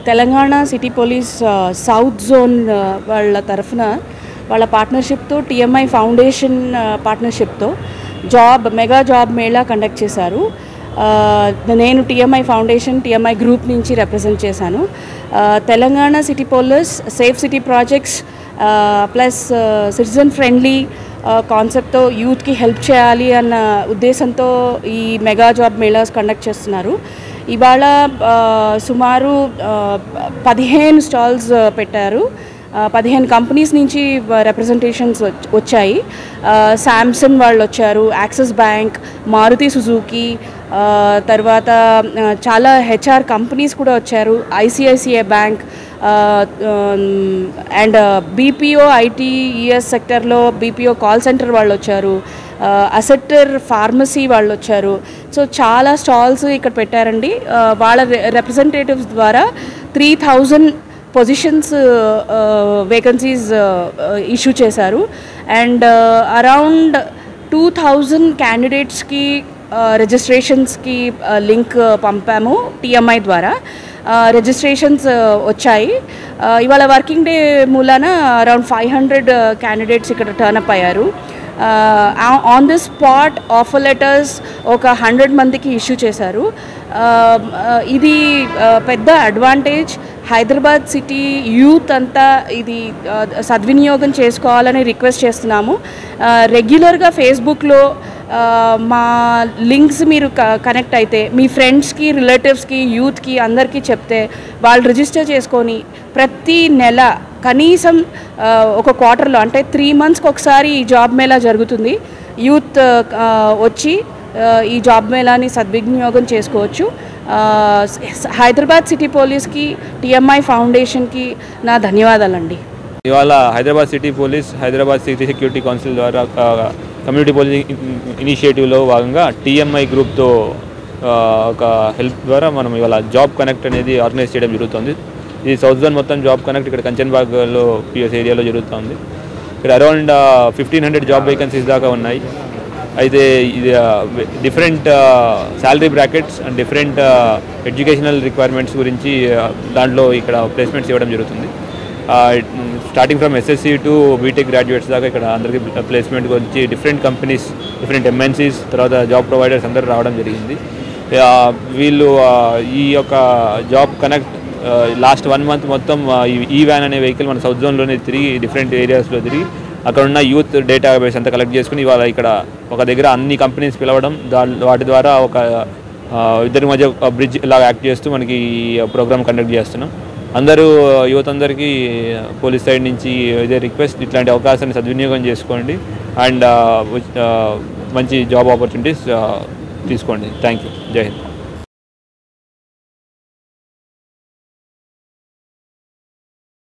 Telangana city police ఆ, south zone ఆ, వాళ్ళ తరఫున వాళ్ళ పార్ట్నర్షిప్తో టిఎంఐ ఫౌండేషన్ ఆ, పార్ట్నర్షిప్తో job mega job mela conduct చేశారు ఆ, నేను టిఎంఐ ఫౌండేషన్ టిఎంఐ గ్రూప్ నుంచి రిప్రజెంట్ చేశాను ఆ, Telangana city police safe city projects plus citizen friendly కాన్సెప్ట్తో యూత్కి హెల్ప్ చేయాలి అన్న ఉద్దేశంతో ఈ మెగా జాబ్ మేళాస్ కండక్ట్ చేస్తున్నారు ఇవాళ ఆ, సుమారు ఆ, పదిహేను స్టాల్స్ పెట్టారు ఆ, పదిహేను కంపెనీస్ నుంచి రిప్రజెంటేషన్స్ వచ్చాయి శాంసంగ్ వాళ్ళు వచ్చారు యాక్సిస్ బ్యాంక్ మారుతి సుజుకి ఆ, తర్వాత ఆ, చాలా హెచ్ఆర్ కంపెనీస్ కూడా వచ్చారు ICICI bank and BPO IT ES సెక్టర్లో బీపీఓ కాల్ సెంటర్ వాళ్ళు వచ్చారు అసెక్టర్ ఫార్మసీ వాళ్ళు వచ్చారు సో చాలా స్టాల్స్ ఇక్కడ పెట్టారండి ఆ, వాళ్ళ రిప్రజెంటేటివ్స్ ద్వారా three thousand positions vacancies issue చేశారు అండ్ అరౌండ్ టూ థౌజండ్ క్యాండిడేట్స్కి రిజిస్ట్రేషన్స్కి లింక్ పంపాము టీఎంఐ ద్వారా రిజిస్ట్రేషన్స్ వచ్చాయి ఆ, ఇవాళ వర్కింగ్ డే మూలాన అరౌండ్ ఫైవ్ హండ్రెడ్ క్యాండిడేట్స్ ఇక్కడ టర్న్ అప్ అయ్యారు on the spot offer letters ఒక హండ్రెడ్ మందికి ఇష్యూ చేశారు ఆ, ఆ, ఇది ఆ, పెద్ద అడ్వాంటేజ్ హైదరాబాద్ సిటీ యూత్ అంతా ఇది ఆ, సద్వినియోగం చేసుకోవాలని రిక్వెస్ట్ చేస్తున్నాము ఆ, రెగ్యులర్గా ఫేస్బుక్లో ఆ, మా లింక్స్ మీరు క- కనెక్ట్ అయితే మీ ఫ్రెండ్స్కి రిలేటివ్స్కి యూత్కి అందరికీ చెప్తే వాళ్ళు రిజిస్టర్ చేసుకొని ప్రతి నెల కనీసం ఆ, ఒక క్వార్టర్లో అంటే త్రీ మంత్స్కి ఒకసారి ఈ జాబ్ మేళా జరుగుతుంది యూత్ ఆ, వచ్చి ఆ, ఈ జాబ్ మేళాని సద్వినియోగం చేసుకోవచ్చు ఆ, స- హైదరాబాద్ సిటీ పోలీస్కి టిఎంఐ ఫౌండేషన్కి నా ధన్యవాదాలండి ఇవాళ Hyderabad city police Hyderabad city security council ద్వారా ఆ, కమ్యూనిటీ పోలీసింగ్ ఇనిషియేటివ్లో భాగంగా టీఎంఐ గ్రూప్తో ఆ, ఒక హెల్ప్ ద్వారా మనం ఇవాళ జాబ్ కనెక్ట్ అనేది ఆర్గనైజ్ చేయడం జరుగుతుంది ఇది సౌత్ జోన్ మొత్తం జాబ్ కనెక్ట్ ఇక్కడ కంచన్బాగ్లో పిఎస్ ఏరియాలో జరుగుతుంది ఇక్కడ around fifteen hundred job vacancies దాకా ఉన్నాయి అయితే ఇది different salary brackets and different educational requirements గురించి ఆ, దాంట్లో ఇక్కడ ప్లేస్మెంట్స్ ఇవ్వడం జరుగుతుంది starting from SSC to BTech graduates దాకా ఇక్కడ అందరికీ ప్లేస్మెంట్ గురించి డిఫరెంట్ కంపెనీస్ డిఫరెంట్ ఎంఎన్సీస్ తర్వాత జాబ్ ప్రొవైడర్స్ అందరూ రావడం జరిగింది ఆ, వీళ్ళు ఆ, ఈ యొక్క job connect last one month మొత్తం ఆ, ఈ- ఈ వ్యాన్ అనే వెహికల్ మన సౌత్ జోన్లోనే తిరిగి డిఫరెంట్ ఏరియాస్లో తిరిగి అక్కడ ఉన్న యూత్ డేటా బేస్ అంతా కలెక్ట్ చేసుకుని ఇవాళ ఇక్కడ ఒక దగ్గర అన్ని కంపెనీస్ పిలవడం దా వాటి ద్వారా ఒక ఆ, ఇద్దరి మధ్య బ్రిడ్జ్ లాగా యాక్ట్ చేస్తూ మనకి ఈ ప్రోగ్రామ్ కండక్ట్ చేస్తున్నాం అందరూ యువత అందరికీ పోలీస్ సైడ్ నుంచి ఇదే రిక్వెస్ట్ ఇట్లాంటి అవకాశాన్ని సద్వినియోగం చేసుకోండి అండ్ మంచి జాబ్ ఆపర్చునిటీస్ తీసుకోండి థ్యాంక్ యూ జై హింద్